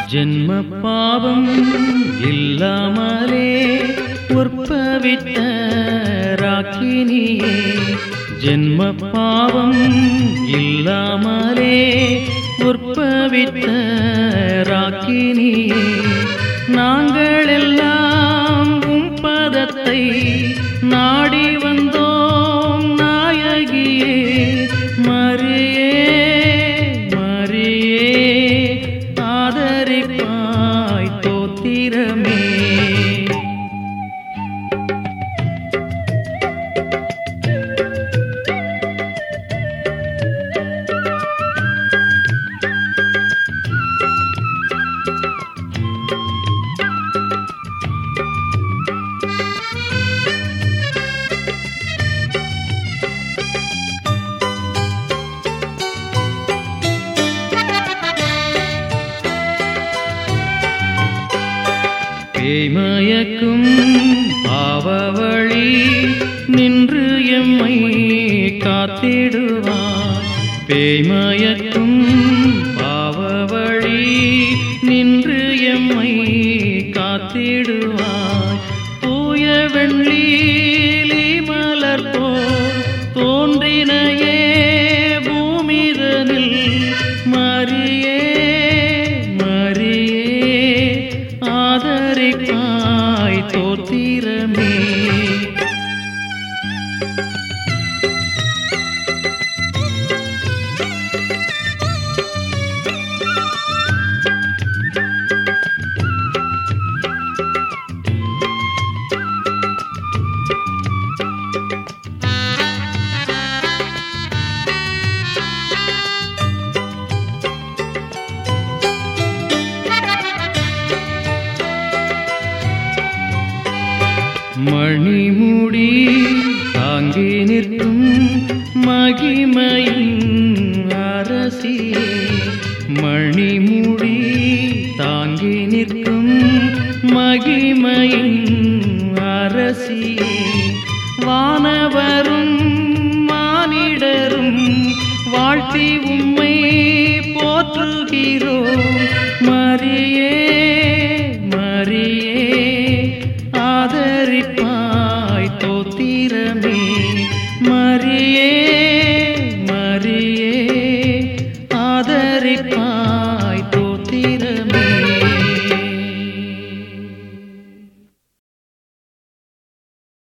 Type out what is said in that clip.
ஜென்ம பாவம் இல்லாமலே உற்பவித்த ராக்கினியே ஜென்ம பாவம் இல்லாமலே உற்பவித்த ராக்கினியே நாங்கள் எல்லாம் உம் பதத்தை நாடி வந்தோம் நாயகியே மரியே மரியே ஆதரிப்பாய் தோத்திரமே பேய்மயக்கும் பாவவழி நின்று எம்மை காத்திடுவார் பேய்மயக்கும் பாவவழி நின்று எம்மை காத்திடுவார் தூய வெள்ளீலி மலர் போல் தோன்றினையே பூமிதனில் மரியே மரியே ஆதரிப்பாய் தோத்திரமே மணிமுடி தாங்கி நிற்கும் மகிமையின் அரசியே மணிமுடி தாங்கி நிற்கும் மகிமையின் அரசியே வானவரும் மானிடரும் வாழ்த்தி உம்மை போற்றுகிறோம் மரியே மரியே ஆதரிப்பாய் தோத்திரமே மரியே